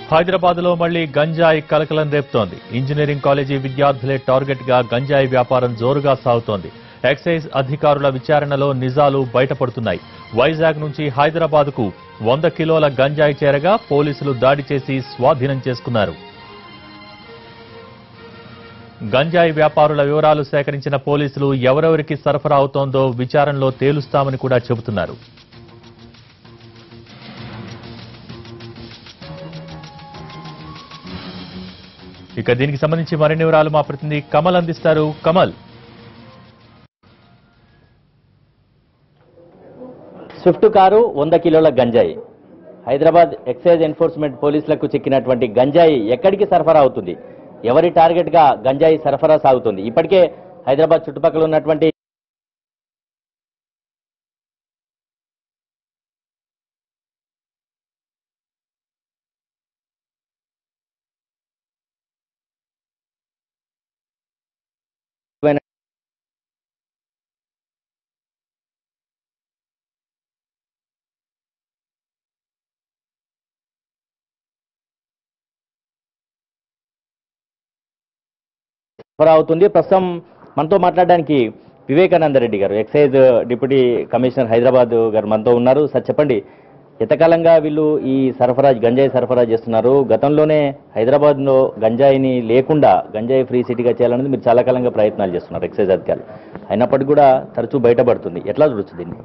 హైదరాబాద్ లో మళ్లీ గంజాయి కలకలం రేపుతోంది ఇంజనీరింగ్ కాలేజీ విద్యార్థులే టార్గెట్ గా గంజాయి వ్యాపారం జోరుగా సాగుతోంది ఎక్సైజ్ అధికారుల విచారణలో నిజాలు బయటపడుతున్నాయి వైజాగ్ నుంచి హైదరాబాద్ కు వంద కిలోల గంజాయి చేరగా పోలీసులు దాడి చేసి స్వాధీనం చేసుకున్నారు గంజాయి వ్యాపారుల వివరాలు సేకరించిన పోలీసులు ఎవరెవరికి సరఫరా అవుతోందో విచారణలో తేలుస్తామని కూడా చెబుతున్నారు ఇక దీనికి సంబంధించి మరిన్ని వివరాలు మా ప్రతినిధి కమల్ అందిస్తారు కమల్ స్విఫ్ట్ కారు వంద కిలోల గంజాయి హైదరాబాద్ ఎక్సైజ్ ఎన్ఫోర్స్మెంట్ పోలీసులకు చిక్కినటువంటి గంజాయి ఎక్కడికి సరఫరా అవుతుంది ఎవరి టార్గెట్ గా గంజాయి సరఫరా సాగుతుంది ఇప్పటికే హైదరాబాద్ చుట్టుపక్కల ఉన్నటువంటి సరఫరా అవుతుంది ప్రస్తుతం మనతో మాట్లాడడానికి వివేకానంద రెడ్డి గారు ఎక్సైజ్ డిప్యూటీ కమిషనర్ హైదరాబాద్ గారు మనతో ఉన్నారు సార్ చెప్పండి ఎంతకాలంగా వీళ్ళు ఈ సరఫరా గంజాయి సరఫరా చేస్తున్నారు గతంలోనే హైదరాబాద్లో గంజాయిని లేకుండా గంజాయి ఫ్రీ సిటీగా చేయాలనేది మీరు చాలా కాలంగా ప్రయత్నాలు చేస్తున్నారు ఎక్సైజ్ అధికారులు అయినప్పటికీ కూడా తరచూ బయటపడుతుంది ఎట్లా చూడొచ్చు దీన్ని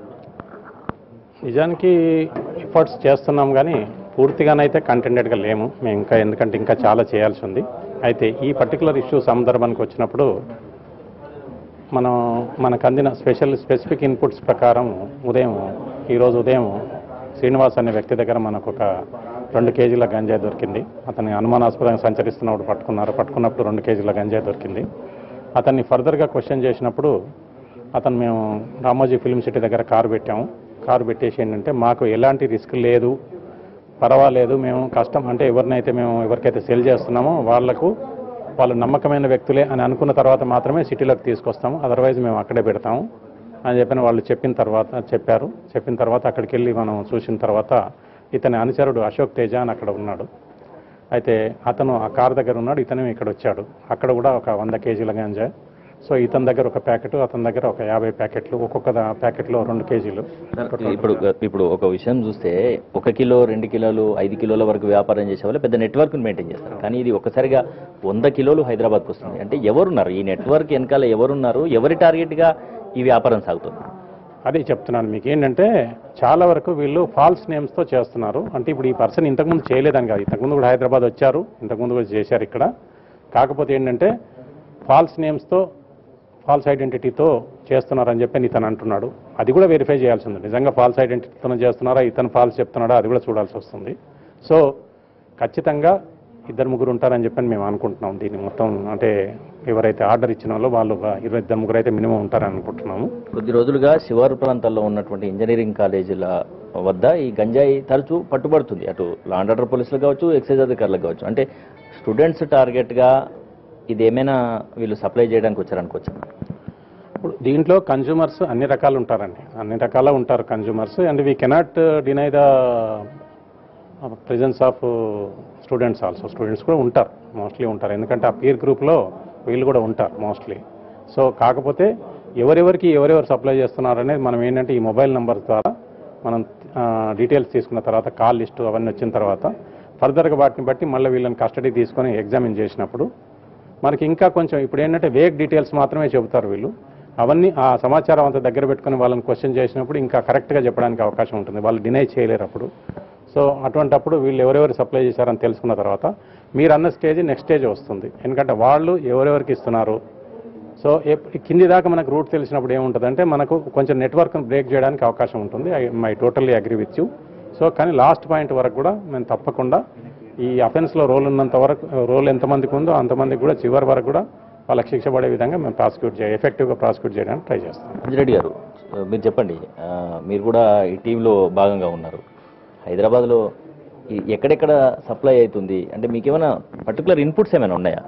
నిజానికి ఎఫర్ట్స్ చేస్తున్నాం కానీ పూర్తిగానైతే కంటెంటెడ్గా లేము మేము ఇంకా ఎందుకంటే ఇంకా చాలా చేయాల్సి ఉంది అయితే ఈ పర్టికులర్ ఇష్యూ సందర్భానికి వచ్చినప్పుడు మనం మనకు అందిన స్పెషల్ స్పెసిఫిక్ ఇన్పుట్స్ ప్రకారం ఉదయం ఈరోజు ఉదయం శ్రీనివాస్ అనే వ్యక్తి దగ్గర మనకు ఒక రెండు కేజీల గంజాయి దొరికింది అతన్ని అనుమానాస్పదంగా సంచరిస్తున్నప్పుడు పట్టుకున్నారు పట్టుకున్నప్పుడు రెండు కేజీల గంజాయి దొరికింది అతన్ని ఫర్దర్గా క్వశ్చన్ చేసినప్పుడు అతను మేము రామోజీ ఫిల్మ్ సిటీ దగ్గర కారు పెట్టాము కారు పెట్టేసి ఏంటంటే మాకు ఎలాంటి రిస్క్ లేదు పర్వాలేదు మేము కష్టం అంటే ఎవరినైతే మేము ఎవరికైతే సెల్ చేస్తున్నామో వాళ్లకు వాళ్ళు నమ్మకమైన వ్యక్తులే అని అనుకున్న తర్వాత మాత్రమే సిటీలోకి తీసుకొస్తాము అదర్వైజ్ మేము అక్కడే పెడతాము అని చెప్పిన వాళ్ళు చెప్పిన తర్వాత చెప్పారు చెప్పిన తర్వాత అక్కడికి వెళ్ళి మనం చూసిన తర్వాత ఇతని అనుచరుడు అశోక్ తేజ అని అక్కడ ఉన్నాడు అయితే అతను ఆ కార్ దగ్గర ఉన్నాడు ఇతను ఇక్కడ వచ్చాడు అక్కడ కూడా ఒక వంద కేజీల గంజా సో ఇతని దగ్గర ఒక ప్యాకెట్ అతని దగ్గర ఒక యాభై ప్యాకెట్లు ఒక్కొక్క దా- ప్యాకెట్లో రెండు కేజీలు ఇప్పుడు ఇప్పుడు ఒక విషయం చూస్తే ఒక కిలో రెండు కిలోలు ఐదు కిలోల వరకు వ్యాపారం చేసే వాళ్ళు పెద్ద నెట్వర్క్ మెయింటైన్ చేస్తారు కానీ ఇది ఒక్కసారిగా వంద కిలోలు హైదరాబాద్కి వస్తుంది అంటే ఎవరున్నారు ఈ నెట్వర్క్ వెనకాల ఎవరున్నారు ఎవరి టార్గెట్గా ఈ వ్యాపారం సాగుతుంది అదే చెప్తున్నాను మీకు ఏంటంటే చాలా వరకు వీళ్ళు ఫాల్స్ నేమ్స్తో చేస్తున్నారు అంటే ఇప్పుడు ఈ పర్సన్ ఇంతకుముందు చేయలేదని కాదు ఇంతకుముందు కూడా హైదరాబాద్ వచ్చారు ఇంతకుముందు కూడా చేశారు ఇక్కడ కాకపోతే ఏంటంటే ఫాల్స్ నేమ్స్తో ఫాల్స్ ఐడెంటిటీతో చేస్తున్నారని చెప్పి ఇతను అంటున్నాడు అది కూడా వెరిఫై చేయాల్సి ఉంది నిజంగా ఫాల్స్ ఐడెంటిటీతో చేస్తున్నారా ఇతను ఫాల్స్ చెప్తున్నాడా అది కూడా చూడాల్సి వస్తుంది సో ఖచ్చితంగా ఇద్దరు ముగ్గురు ఉంటారని చెప్పని మేము అనుకుంటున్నాం దీన్ని మొత్తం అంటే ఎవరైతే ఆర్డర్ ఇచ్చిన వాళ్ళు వాళ్ళు ఒక ఇరవై ఇద్దరు ముగ్గురు అయితే మినిమం ఉంటారని అనుకుంటున్నాము కొద్ది రోజులుగా శివారు ప్రాంతాల్లో ఉన్నటువంటి ఇంజనీరింగ్ కాలేజీల వద్ద ఈ గంజాయి తరచూ పట్టుబడుతుంది అటు లాండ్ ఆర్డర్ పోలీసులు కావచ్చు ఎక్సైజ్ అధికారులకు కావచ్చు అంటే స్టూడెంట్స్ టార్గెట్గా ఇది ఏమైనా వీళ్ళు సప్లై చేయడానికి వచ్చారనుకోవచ్చు ఇప్పుడు దీంట్లో కన్జ్యూమర్స్ అన్ని రకాలు ఉంటారండి అన్ని రకాల ఉంటారు consumers and we cannot deny the presence of students also students కూడా ఉంటారు మోస్ట్లీ ఉంటారు ఎందుకంటే ఆ పీర్ గ్రూప్లో వీళ్ళు కూడా ఉంటారు మోస్ట్లీ సో కాకపోతే ఎవరెవరికి ఎవరెవరు సప్లై చేస్తున్నారు అనేది మనం ఏంటంటే ఈ మొబైల్ నెంబర్ ద్వారా మనం డీటెయిల్స్ తీసుకున్న తర్వాత కాల్ లిస్టు అవన్నీ వచ్చిన తర్వాత ఫర్దర్గా వాటిని బట్టి మళ్ళీ వీళ్ళని కస్టడీ తీసుకొని ఎగ్జామిన్ చేసినప్పుడు మనకి ఇంకా కొంచెం ఇప్పుడు ఏంటంటే వేగ్ డీటెయిల్స్ మాత్రమే చెబుతారు వీళ్ళు అవన్నీ ఆ సమాచారం అంతా దగ్గర పెట్టుకొని వాళ్ళని క్వశ్చన్ చేసినప్పుడు ఇంకా కరెక్ట్గా చెప్పడానికి అవకాశం ఉంటుంది వాళ్ళు డినై చేయలేరు అప్పుడు సో అటువంటప్పుడు వీళ్ళు ఎవరెవరు సప్లై చేశారని తెలుసుకున్న తర్వాత మీరు అన్న స్టేజ్ నెక్స్ట్ స్టేజ్ వస్తుంది ఎందుకంటే వాళ్ళు ఎవరెవరికి ఇస్తున్నారు సో ఎప్- కింది దాకా మనకు రూట్ తెలిసినప్పుడు ఏముంటుందంటే మనకు కొంచెం నెట్వర్క్ను బ్రేక్ చేయడానికి అవకాశం ఉంటుంది I my totally agree with you so కానీ లాస్ట్ పాయింట్ వరకు కూడా మేము తప్పకుండా ఈ అఫెన్స్లో రోల్ ఉన్నంత వరకు రోల్ ఎంతమందికి ఉందో అంతమందికి కూడా చివరి వరకు కూడా వాళ్ళకి శిక్ష పడే విధంగా మేము ప్రాసిక్యూట్ చేయ ఎఫెక్టివ్గా ప్రాసిక్యూట్ చేయడానికి ట్రై చేస్తాం అంజిరెడ్డి గారు మీరు చెప్పండి ఆ, మీరు కూడా ఈ టీంలో భాగంగా ఉన్నారు హైదరాబాద్లో ఈ- ఎక్కడెక్కడ సప్లై అవుతుంది అంటే మీకు ఏమైనా పర్టికులర్ ఇన్పుట్స్ ఏమైనా ఉన్నాయా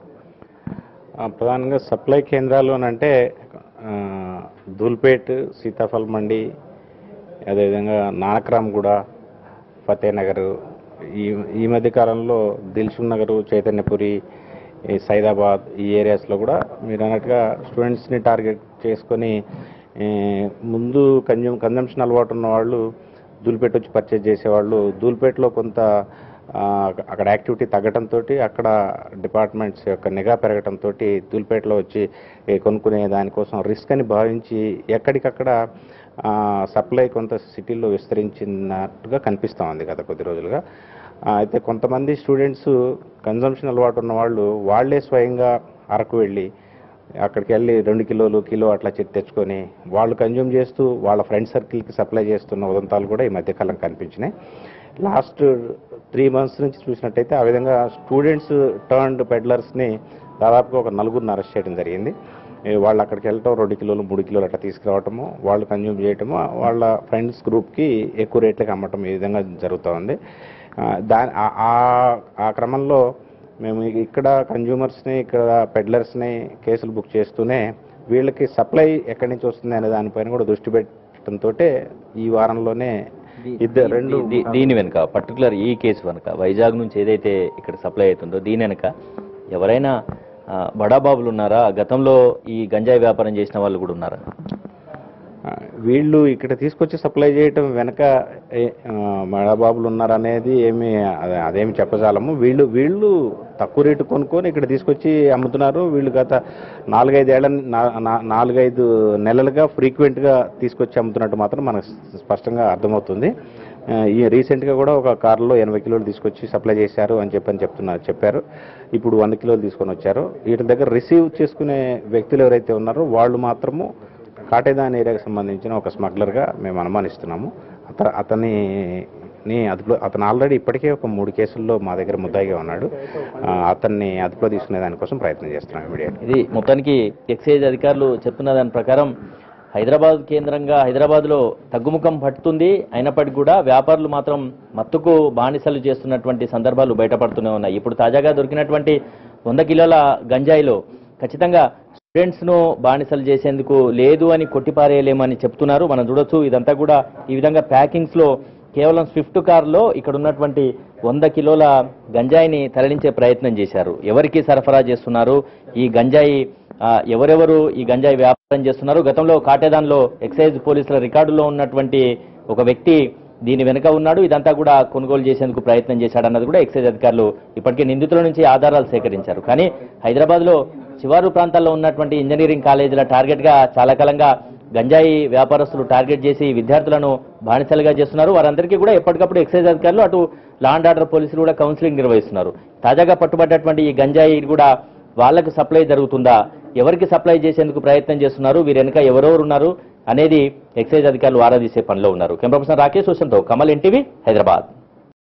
ఆ, ప్రధానంగా సప్లై కేంద్రాలు అని అంటే ఆ, ధూల్పేట్ సీతాఫల్ మండి అదేవిధంగా నానక్రామ్గూడ ఫతేనగర్ ఈ ఈ మధ్య కాలంలో దిల్సుఖ్ నగర్ చైతన్యపురి ఈ సైదాబాద్ ఈ ఏరియాస్లో కూడా మీరు అన్నట్టుగా స్టూడెంట్స్ని టార్గెట్ చేసుకొని ఏ, ముందు కన్జ్యూమ్ కన్జంప్షన్ అలవాటు ఉన్న వాళ్ళు దూల్పేట వచ్చి పర్చేజ్ చేసేవాళ్ళు దూల్పేటలో కొంత ఆ, అక్కడ యాక్టివిటీ తగ్గడంతో అక్కడ డిపార్ట్మెంట్స్ యొక్క నిఘా పెరగడంతో దూల్పేటలో వచ్చి ఏ, కొనుక్కునే దానికోసం రిస్క్ అని భావించి ఎక్కడికక్కడ ఆ, సప్లై కొంత సిటీల్లో విస్తరించినట్టుగా కనిపిస్తూ ఉంది గత కొద్ది రోజులుగా ఆ, అయితే కొంతమంది స్టూడెంట్స్ కన్జంప్షన్ అలవాటు ఉన్న వాళ్ళు వాళ్ళే స్వయంగా అరకు వెళ్ళి అక్కడికి వెళ్ళి రెండు కిలోలు కిలో అట్లా చెత్త తెచ్చుకొని వాళ్ళు కన్జ్యూమ్ చేస్తూ వాళ్ళ ఫ్రెండ్ సర్కిల్కి సప్లై చేస్తున్న ఉదంతాలు కూడా ఈ మధ్యకాలం కనిపించినాయి లాస్ట్ త్రీ మంత్స్ నుంచి చూసినట్టయితే ఆ విధంగా స్టూడెంట్స్ టర్న్డ్ పెడ్లర్స్ని దాదాపుగా ఒక నలుగురిని అరెస్ట్ చేయడం జరిగింది ఏ వాళ్ళు అక్కడికి వెళ్ళటం రెండు కిలోలు మూడు కిలోలు అట్లా తీసుకురావటము వాళ్ళు కన్జ్యూమ్ చేయటము వాళ్ళ ఫ్రెండ్స్ గ్రూప్కి ఎక్కువ రేట్లకి అమ్మటం ఈ విధంగా జరుగుతూ ఉంది ఆ, దాని ఆ- ఆ- ఆ క్రమంలో మేము ఇక్కడ కన్జ్యూమర్స్ని ఇక్కడ పెడ్లర్స్ని కేసులు బుక్ చేస్తూనే వీళ్ళకి సప్లై ఎక్కడి నుంచి వస్తుంది అనే దానిపైన కూడా దృష్టి పెట్టడంతో ఈ వారంలోనే ఇద్దరు రెండు దీ- దీని వెనుక పర్టికులర్ ఈ కేసు వెనుక వైజాగ్ నుంచి ఏదైతే ఇక్కడ సప్లై అవుతుందో దీని వెనుక ఎవరైనా ఆ, బడాబాబులు ఉన్నారా గతంలో ఈ గంజాయి వ్యాపారం చేసిన వాళ్ళు కూడా ఉన్నారా ఆ, వీళ్ళు ఇక్కడ తీసుకొచ్చి సప్లై చేయటం వెనక ఏ- ఆ, మడబాబులు ఉన్నారనేది ఏమి అదే- అదేమి చెప్పజాలము వీళ్ళు వీళ్ళు తక్కువ రేటు కొనుక్కొని ఇక్కడ తీసుకొచ్చి అమ్ముతున్నారు వీళ్ళు గత నాలుగైదేళ్ల నా- నా- నాలుగైదు నెలలుగా ఫ్రీక్వెంట్గా తీసుకొచ్చి అమ్ముతున్నట్టు మాత్రం మనకు స్పష్టంగా అర్థమవుతుంది ఆ, ఈ రీసెంట్గా కూడా ఒక కారులో ఎనభై కిలోలు తీసుకొచ్చి సప్లై చేశారు అని చెప్పని చెప్తున్నారు చెప్పారు ఇప్పుడు వంద కిలోలు తీసుకొని వచ్చారు వీటి దగ్గర రిసీవ్ చేసుకునే వ్యక్తులు ఎవరైతే ఉన్నారో వాళ్ళు మాత్రము కాటేదాన్ ఏరియాకి సంబంధించిన ఒక స్మగ్లర్గా మేము అనుమానిస్తున్నాము అత అతని ని అదుపులో అతను ఆల్రెడీ ఇప్పటికే ఒక మూడు కేసుల్లో మా దగ్గర ముద్దాయిగా ఉన్నాడు ఆ, అతన్ని అదుపులో తీసుకునే దానికోసం ప్రయత్నం చేస్తున్నాం ఇమీడియట్ ఇది మొత్తానికి ఎక్సైజ్ అధికారులు చెప్తున్న దాని ప్రకారం హైదరాబాద్ కేంద్రంగా హైదరాబాద్లో తగ్గుముఖం పట్టుతుంది అయినప్పటికీ కూడా వ్యాపారులు మాత్రం మత్తుకు బానిసలు చేస్తున్నటువంటి సందర్భాలు బయటపడుతూనే ఉన్నాయి ఇప్పుడు తాజాగా దొరికినటువంటి వంద కిలోల గంజాయిలో ఖచ్చితంగా స్టూడెంట్స్ ను బానిసలు చేసేందుకు లేదు అని కొట్టిపారేయలేమని చెప్తున్నారు మనం చూడొచ్చు ఇదంతా కూడా ఈ విధంగా ప్యాకింగ్స్ లో కేవలం స్విఫ్ట్ కారులో ఇక్కడ ఉన్నటువంటి వంద కిలోల గంజాయిని తరలించే ప్రయత్నం చేశారు ఎవరికి సరఫరా చేస్తున్నారు ఈ గంజాయి ఆ, ఎవరెవరు ఈ గంజాయి వ్యాపారం చేస్తున్నారు గతంలో కాటేదాన్లో ఎక్సైజ్ పోలీసుల రికార్డులో ఉన్నటువంటి ఒక వ్యక్తి దీని వెనుక ఉన్నాడు ఇదంతా కూడా కొనుగోలు చేసేందుకు ప్రయత్నం చేశాడన్నది కూడా ఎక్సైజ్ అధికారులు ఇప్పటికే నిందితుల నుంచి ఆధారాలు సేకరించారు కానీ హైదరాబాద్ లో శివారు ప్రాంతాల్లో ఉన్నటువంటి ఇంజనీరింగ్ కాలేజీల టార్గెట్ గా చాలా కాలంగా గంజాయి వ్యాపారస్తులు టార్గెట్ చేసి విద్యార్థులను బానిసలుగా చేస్తున్నారు వారందరికీ కూడా ఎప్పటికప్పుడు ఎక్సైజ్ అధికారులు అటు లా అండ్ ఆర్డర్ పోలీసులు కూడా కౌన్సిలింగ్ నిర్వహిస్తున్నారు తాజాగా పట్టుబడ్డటువంటి ఈ గంజాయి కూడా వాళ్లకు సప్లై జరుగుతుందా ఎవరికి సప్లై చేసేందుకు ప్రయత్నం చేస్తున్నారు వీరి వెనుక ఎవరెవరు ఉన్నారు అనేది ఎక్సైజ్ అధికారులు ఆరా తీసే పనిలో ఉన్నారు కెమెరా పర్సన్ రాకేష్ హుసన్తో కమల్ ఎన్టీవీ హైదరాబాద్